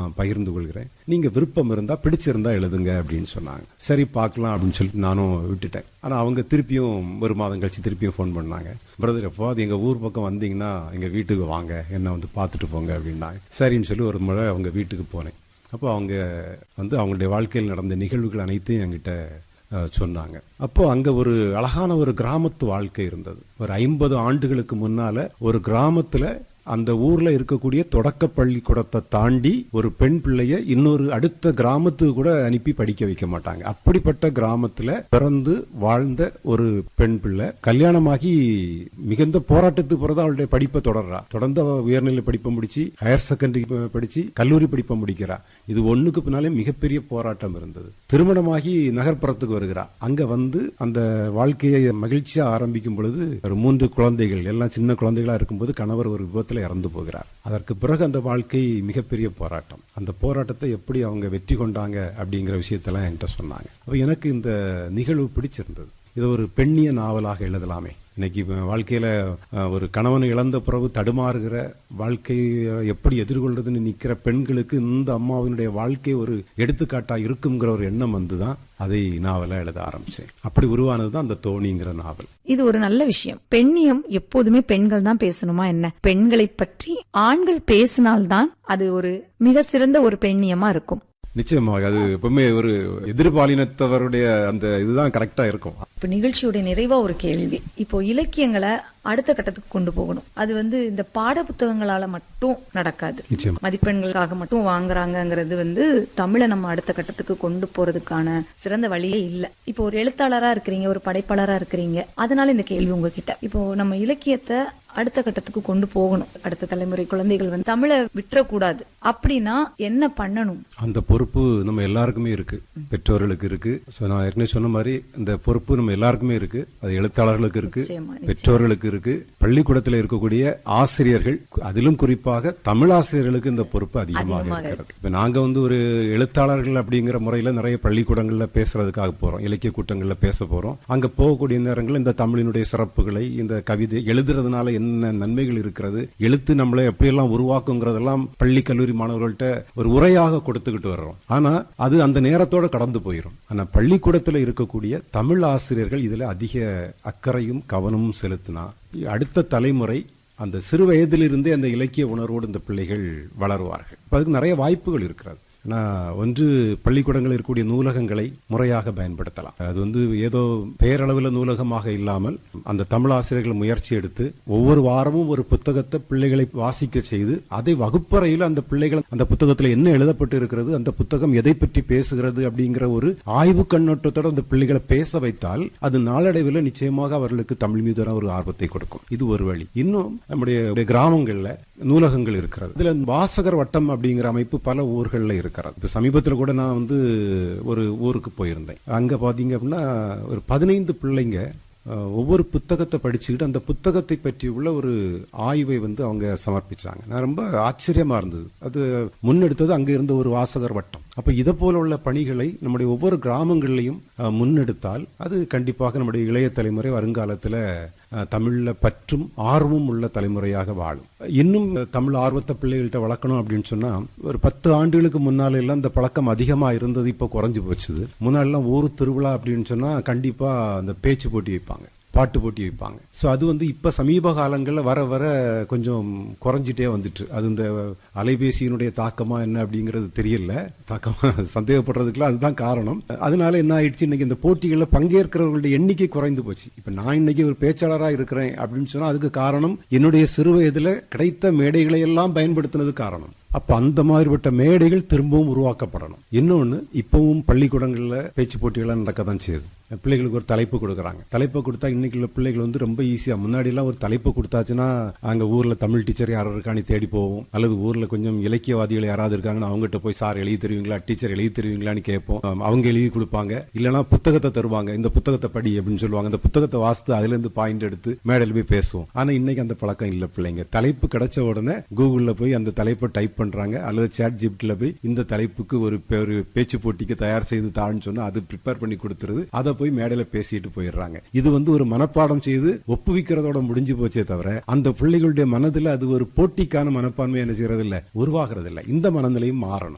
நான் பகிர்ந்து கொள்கிறேன் நீங்க விருப்பம் இருந்தா பிடிச்சிருந்தா எழுதுங்க அப்படின்னு சொன்னாங்க சரி பார்க்கலாம் அப்படின்னு சொல்லிட்டு நானும் விட்டுட்டேன் ஆனா அவங்க திருப்பியும் ஒரு மாதம் கழிச்சு திருப்பியும் ஃபோன் பண்ணாங்க பிரதர் எப்போ அது எங்க ஊர் பக்கம் வந்தீங்கன்னா எங்க வீட்டுக்கு வாங்க என்ன வந்து பார்த்துட்டு போங்க அப்படின்னாங்க சரின்னு சொல்லி ஒரு முறை அவங்க வீட்டுக்கு போனேன் அப்போ அவங்க வந்து அவங்களுடைய வாழ்க்கையில் நடந்த நிகழ்வுகள் அனைத்தையும் என்கிட்ட அஹ், சொன்னாங்க அப்போ அங்க ஒரு அழகான ஒரு கிராமத்து வாழ்க்கை இருந்தது ஒரு ஐம்பது ஆண்டுகளுக்கு முன்னால ஒரு கிராமத்துல அந்த ஊர்ல இருக்கக்கூடிய தொடக்க பள்ளிக்கூடத்தை தாண்டி ஒரு பெண் பிள்ளைய இன்னொரு அடுத்த கிராமத்துக்கு கூட அனுப்பி படிக்க வைக்க மாட்டாங்க அப்படிப்பட்ட கிராமத்துல பிறந்து வாழ்ந்த ஒரு பெண் பிள்ளை கல்யாணமாகி மிகுந்த போராட்டத்துக்கு பிறகு அவளுடைய படிப்பை தொடர்றா தொடர்ந்து அவ உயர்நிலை படிப்பை முடிச்சு ஹையர் செகண்டரி படிச்சு கல்லூரி படிப்பை முடிக்கிறா இது ஒண்ணுக்கு பின்னாலே மிகப்பெரிய போராட்டம் இருந்தது திருமணமாகி நகர்ப்புறத்துக்கு வருகிறா அங்க வந்து அந்த வாழ்க்கையை மகிழ்ச்சியா ஆரம்பிக்கும் பொழுது ஒரு மூன்று குழந்தைகள் எல்லாம் சின்ன குழந்தைகளா இருக்கும்போது கணவர் ஒரு விபத்துல இறந்து போகிறார் அதற்கு பிறகு அந்த வாழ்க்கை மிகப்பெரிய போராட்டம் அந்த போராட்டத்தை எப்படி அவங்க வெற்றி கொண்டாங்க அப்படிங்கிற விஷயத்தெல்லாம் என்கிட்ட சொன்னாங்க அப்ப எனக்கு இந்த நிகழ்வு பிடிச்சிருந்தது இது ஒரு பெண்ணிய நாவலாக எழுதலாமே இன்னைக்கு இப்ப வாழ்க்கையில அஹ், ஒரு கணவன் இழந்த பிறகு தடுமாறுகிற வாழ்க்கையை எப்படி எதிர்கொள்றதுன்னு நிக்கிற பெண்களுக்கு இந்த அம்மாவினுடைய வாழ்க்கை ஒரு எடுத்துக்காட்டா இருக்குங்கிற ஒரு எண்ணம் வந்துதான் அதை நாவலா எழுத ஆரம்பிச்சேன் அப்படி உருவானது தான் அந்த தோணிங்கிற நாவல் இது ஒரு நல்ல விஷயம் பெண்ணியம் எப்போதுமே பெண்கள் தான் பேசணுமா என்ன பெண்களை பற்றி ஆண்கள் பேசினால்தான் அது ஒரு மிக சிறந்த ஒரு பெண்ணியமா இருக்கும் நிச்சயமாக அது எப்பவுமே ஒரு எதிர்பாலினத்தவருடைய அந்த இதுதான் கரெக்டா இருக்கும் இப்ப நிகழ்ச்சியோட நிறைவா ஒரு கேள்வி இப்போ இலக்கியங்களை அடுத்த கட்டத்துக்கு கொண்டு போகணும் அது வந்து இந்த பாட புத்தகங்களால மட்டும் நடக்காது நிச்சயம் மதிப்பெண்களுக்காக மட்டும் வாங்குறாங்கங்கிறது வந்து தமிழை நம்ம அடுத்த கட்டத்துக்கு கொண்டு போறதுக்கான சிறந்த வழியே இல்ல இப்போ ஒரு எழுத்தாளரா இருக்கிறீங்க ஒரு படைப்பாளரா இருக்கிறீங்க அதனால இந்த கேள்வி உங்ககிட்ட இப்போ நம்ம இலக்கியத்தை அடுத்த கட்டத்துக்கு கொண்டு போகணும் அடுத்த தலைமுறை குழந்தைகள் வந்து தமிழை விட்டுறக்கூடாது அப்படின்னா என்ன பண்ணணும் அந்த பொறுப்பு நம்ம எல்லாருக்குமே இருக்கு பெற்றோர்களுக்கு இருக்கு So, நான் ஏற்கனவே சொன்ன மாதிரி இந்த பொறுப்பு நம்ம எல்லாருக்குமே இருக்கு அது எழுத்தாளர்களுக்கு இருக்கு நிச்சயமா, பெற்றோர்களுக்கு இருக்கு பள்ளிக்கூடத்தில் இருக்கக்கூடிய ஆசிரியர்கள் அதிலும் குறிப்பாக தமிழ் ஆசிரியர்களுக்கு இந்த பொறுப்பு அதிகமாக இருக்கிறது இப்ப நாங்க வந்து ஒரு எழுத்தாளர்கள் அப்படிங்கிற முறையில நிறைய பள்ளிக்கூடங்கள்ல பேசுறதுக்காக போறோம் இலக்கிய கூட்டங்கள்ல பேச போறோம் அங்க போகக்கூடிய நேரங்களில் இந்த தமிழினுடைய சிறப்புகளை இந்த கவிதை எழுதுறதுனால என்ன நன்மைகள் இருக்கிறது எழுத்து நம்மளை எப்படியெல்லாம் உருவாக்குங்கிறதெல்லாம் பள்ளி கல்லூரி மாணவர்கள்ட்ட ஒரு உரையாக கொடுத்துக்கிட்டு வர்றோம் ஆனா அது அந்த நேரத்தோட கடந்து போயிடும் ஆனா பள்ளிக்கூடத்துல இருக்கக்கூடிய தமிழ் ஆசிரியர்கள் இதுல அதிக அக்கறையும் கவனமும் செலுத்தினா அடுத்த தலைமுறை அந்த சிறு வயதிலிருந்தே அந்த இலக்கிய உணர்வோடு இந்த பிள்ளைகள் வளருவார்கள் இப்ப அதுக்கு நிறைய வாய்ப்புகள் இருக்கிறது ஆனா ஒன்று பள்ளிக்கூடங்களில் இருக்கக்கூடிய நூலகங்களை முறையாக பயன்படுத்தலாம் அது வந்து ஏதோ பேரளவில் நூலகமாக இல்லாமல் அந்த தமிழ் ஆசிரியர்கள் முயற்சி எடுத்து ஒவ்வொரு வாரமும் ஒரு புத்தகத்தை பிள்ளைகளை வாசிக்க செய்து அதை வகுப்பறையில் அந்த பிள்ளைகள் அந்த புத்தகத்தில் என்ன எழுதப்பட்டு இருக்கிறது அந்த புத்தகம் எதை பற்றி பேசுகிறது அப்படிங்கிற ஒரு ஆய்வு கண்ணோட்டத்தோட அந்த பிள்ளைகளை பேச வைத்தால் அது நாளடைவில் நிச்சயமாக அவர்களுக்கு தமிழ் மீதான ஒரு ஆர்வத்தை கொடுக்கும் இது ஒரு வழி இன்னும் நம்முடைய கிராமங்கள்ல நூலகங்கள் இருக்கிறது இதுல வாசகர் வட்டம் அப்படிங்கிற அமைப்பு பல ஊர்கள்ல இருக்கிறது இப்ப சமீபத்துல கூட நான் வந்து ஒரு ஊருக்கு போயிருந்தேன் அங்க பாத்தீங்க அப்படின்னா ஒரு பதினைந்து பிள்ளைங்க அஹ், ஒவ்வொரு புத்தகத்தை படிச்சுக்கிட்டு அந்த புத்தகத்தை பற்றி உள்ள ஒரு ஆய்வை வந்து அவங்க சமர்ப்பிச்சாங்க நான் ரொம்ப ஆச்சரியமா இருந்தது அது முன்னெடுத்தது அங்க இருந்த ஒரு வாசகர் வட்டம் அப்ப இதை போல உள்ள பணிகளை நம்முடைய ஒவ்வொரு கிராமங்கள்லையும் அஹ், முன்னெடுத்தால் அது கண்டிப்பாக நம்முடைய இளைய தலைமுறை வருங்காலத்துல அஹ், தமிழ்ல பற்றும் ஆர்வமும் உள்ள தலைமுறையாக வாழும் இன்னும் தமிழ் ஆர்வத்தை பிள்ளைகள்கிட்ட வளர்க்கணும் அப்படின்னு சொன்னா ஒரு பத்து ஆண்டுகளுக்கு முன்னால எல்லாம் இந்த பழக்கம் அதிகமா இருந்தது இப்ப குறைஞ்சு போச்சுது முன்னாடிலாம் ஊர் திருவிழா அப்படின்னு சொன்னா கண்டிப்பா அந்த பேச்சு போட்டி வைப்பாங்க பாட்டு போட்டி வைப்பாங்க ஸோ அது வந்து இப்ப சமீப காலங்களில் வர வர கொஞ்சம் குறைஞ்சிட்டே வந்துட்டு அது இந்த அலைபேசியினுடைய தாக்கமா என்ன அப்படிங்கிறது தெரியல தாக்கமா சந்தேகப்படுறதுக்குலாம் அதுதான் காரணம் அதனால என்ன ஆயிடுச்சு இன்னைக்கு இந்த போட்டிகளில் பங்கேற்கிறவர்களுடைய எண்ணிக்கை குறைந்து போச்சு இப்ப நான் இன்னைக்கு ஒரு பேச்சாளராக இருக்கிறேன் அப்படின்னு சொன்னா அதுக்கு காரணம் என்னுடைய சிறு வயதுல கிடைத்த மேடைகளை எல்லாம் பயன்படுத்தினது காரணம் அப்ப அந்த மாதிரிப்பட்ட மேடைகள் திரும்பவும் உருவாக்கப்படணும் இன்னொன்னு இப்பவும் பள்ளிக்கூடங்கள்ல பேச்சு போட்டிகள்லாம் நடக்க தான் செய்யுது பிள்ளைகளுக்கு ஒரு தலைப்பு கொடுக்குறாங்க தலைப்பை கொடுத்தா இன்னைக்கு உள்ள பிள்ளைகள் வந்து ரொம்ப ஈஸியா முன்னாடி எல்லாம் ஒரு தலைப்பு கொடுத்தாச்சுன்னா அங்க ஊர்ல தமிழ் டீச்சர் யாரும் இருக்கான்னு தேடி போவோம் அல்லது ஊர்ல கொஞ்சம் இலக்கியவாதிகள் யாராவது இருக்காங்கன்னா அவங்ககிட்ட போய் சார் எழுதி தருவீங்களா டீச்சர் எழுதி தருவீங்களான்னு கேட்போம் ஆம், அவங்க எழுதி கொடுப்பாங்க இல்லைன்னா புத்தகத்தை தருவாங்க இந்த புத்தகத்தை படி அப்படின்னு சொல்லுவாங்க இந்த புத்தகத்தை வாசித்து அதுல இருந்து பாயிண்ட் எடுத்து மேடையில் போய் பேசுவோம் ஆனா இன்னைக்கு அந்த பழக்கம் இல்ல பிள்ளைங்க தலைப்பு கிடைச்ச உடனே கூகுள்ல போய் அந்த தலைப்பை டைப் பண்றாங்க அல்லது சேட் ஜிப்ட்ல போய் இந்த தலைப்புக்கு ஒரு பே- ஒரு பேச்சு போட்டிக்கு தயார் செய்து தான்னு சொன்னா அது ப்ரிப்பேர் பண்ணி கொடுத்துருது அதை போய் மேடையில பேசிட்டு போயிடுறாங்க இது வந்து ஒரு மனப்பாடம் செய்து ஒப்புவிக்கிறதோட முடிஞ்சு போச்சே தவிர அந்த பிள்ளைகளுடைய மனதுல அது ஒரு போட்டிக்கான மனப்பான்மை என்ன செய்யறது இல்ல உருவாகிறது இல்ல இந்த மனநிலையும் மாறணும்